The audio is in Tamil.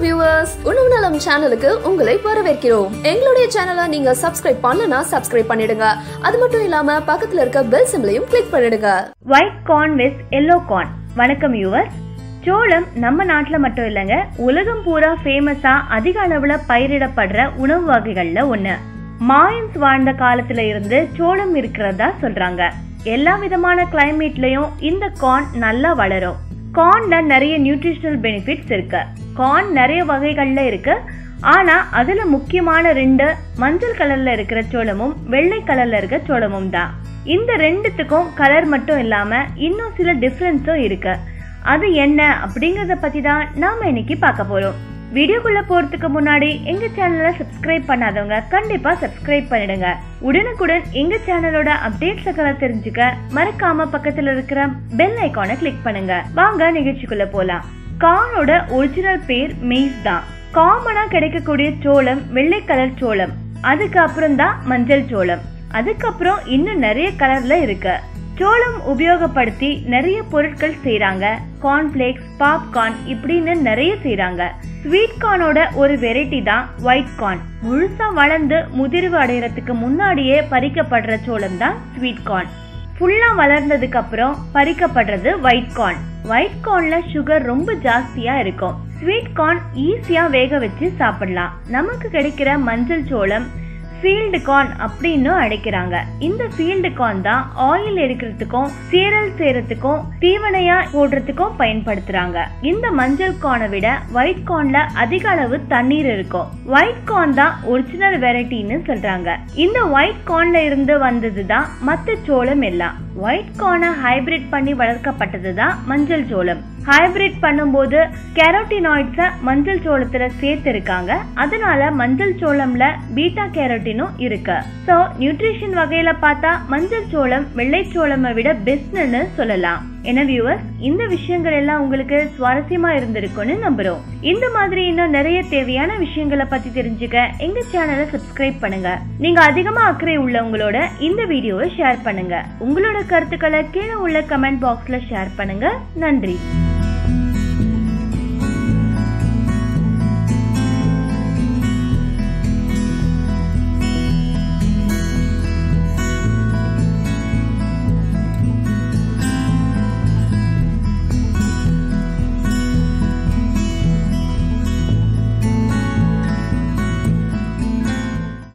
வியூவர்ஸ் உணவு நலம் சேனலுக்கு உங்களை வரவேற்கிறோம் எங்களுடைய சேனலை நீங்க சப்ஸ்கிரைப் பண்ணலனா சப்ஸ்கிரைப் பண்ணிடுங்க அது மட்டும் இல்லாம பக்கத்துல இருக்க பெல் சிம்லையும் கிளிக் பண்ணிடுங்க white corn with yellow corn வணக்கம் யூவர்ஸ் சோளம் நம்ம நாட்டில் மட்டும் இல்லைங்க உலகம் பூரா ஃபேமஸாக அதிக அளவில் பயிரிடப்படுற உணவு வகைகளில் ஒன்று மாயன்ஸ் வாழ்ந்த காலத்துல இருந்து சோளம் இருக்கிறதா சொல்றாங்க எல்லா விதமான கிளைமேட்லயும் இந்த கார்ன் நல்லா வளரும் கார்ன்ல நிறைய நியூட்ரிஷனல் பெனிஃபிட்ஸ் இருக்கு கார்ன் நிறைய வகைகள்ல இருக்கு ஆனா அதுல முக்கியமான ரெண்டு மஞ்சள் கலர்ல இருக்கிற சோளமும் வெள்ளை கலர்ல இருக்க சோளமும் தான் இந்த ரெண்டுத்துக்கும் கலர் மட்டும் இல்லாம இன்னும் சில டிஃப்ரென்ஸும் இருக்கு அது என்ன அப்படிங்கறத பத்தி தான் நாம இன்னைக்கு பார்க்க போறோம் வீடியோக்குள்ள போறதுக்கு முன்னாடி எங்க சேனலை சப்ஸ்கிரைப் பண்ணாதவங்க கண்டிப்பா சப்ஸ்கிரைப் பண்ணிடுங்க உடனுக்குடன் எங்க சேனலோட அப்டேட்ஸ்களை தெரிஞ்சுக்க மறக்காம பக்கத்துல இருக்கிற பெல் ஐகானை கிளிக் பண்ணுங்க வாங்க நிகழ்ச்சிக்குள்ள போலாம் கார்னோட ஒரிஜினல் பேர் மெய்ஸ் தான் காமனா கிடைக்கக்கூடிய சோளம் வெள்ளை கலர் சோளம் அதுக்கு அப்புறம் தான் மஞ்சள் சோளம் அதுக்கப்புறம் இன்னும் நிறைய கலர்ல இருக்கு சோளம் உபயோகப்படுத்தி நிறைய பொருட்கள் செய்றாங்க கார்ன்ஃபிளேக்ஸ் பாப்கார்ன் இப்படின்னு நிறைய செய்றாங்க ஸ்வீட் கார்னோட ஒரு வெரைட்டி தான் ஒயிட் கார்ன் முழுசா வளர்ந்து முதிர்வு அடையறதுக்கு முன்னாடியே பறிக்கப்படுற சோளம் தான் ஸ்வீட் கார்ன் ஃபுல்லா வளர்ந்ததுக்கு அப்புறம் பறிக்கப்படுறது ஒயிட் கார்ன் ஒயிட் கார்ன்ல சுகர் ரொம்ப ஜாஸ்தியா இருக்கும் ஸ்வீட் கார்ன் ஈஸியா வேக வச்சு சாப்பிடலாம் நமக்கு கிடைக்கிற மஞ்சள் சோளம் ஃபீல்டு கார்ன் அப்படின்னு அழைக்கிறாங்க இந்த ஃபீல்டு கார்ன் தான் ஆயில் எடுக்கிறதுக்கும் சீரல் செய்யறதுக்கும் தீவனையா போடுறதுக்கும் பயன்படுத்துறாங்க இந்த மஞ்சள் கார்னை விட ஒயிட் கார்ன்ல அதிக அளவு தண்ணீர் இருக்கும் ஒயிட் கார்ன் தான் ஒரிஜினல் வெரைட்டின்னு சொல்றாங்க இந்த ஒயிட் கார்ன்ல இருந்து வந்தது தான் மத்த சோளம் எல்லாம் ஒயிட் கார்னை ஹைபிரிட் பண்ணி வளர்க்கப்பட்டது தான் மஞ்சள் சோளம் ஹைபிரிட் பண்ணும்போது கேரோட்டினாய்ட்ஸை மஞ்சள் சோளத்துல சேர்த்து இருக்காங்க அதனால மஞ்சள் சோளம்ல பீட்டா கேரோட்டினும் இருக்கு ஸோ நியூட்ரிஷன் வகையில பார்த்தா மஞ்சள் சோளம் வெள்ளை சோளமை விட பெஸ்ட்னு சொல்லலாம் என்ன வியூவர்ஸ் இந்த விஷயங்கள் எல்லாம் உங்களுக்கு சுவாரஸ்யமா இருந்திருக்கும்னு நம்புறோம் இந்த மாதிரி இன்னும் நிறைய தேவையான விஷயங்களை பத்தி தெரிஞ்சுக்க எங்க சேனலை சப்ஸ்கிரைப் பண்ணுங்க நீங்க அதிகமா அக்கறை உள்ளவங்களோட இந்த வீடியோவை ஷேர் பண்ணுங்க உங்களோட கருத்துக்களை கீழே உள்ள கமெண்ட் பாக்ஸ்ல ஷேர் பண்ணுங்க நன்றி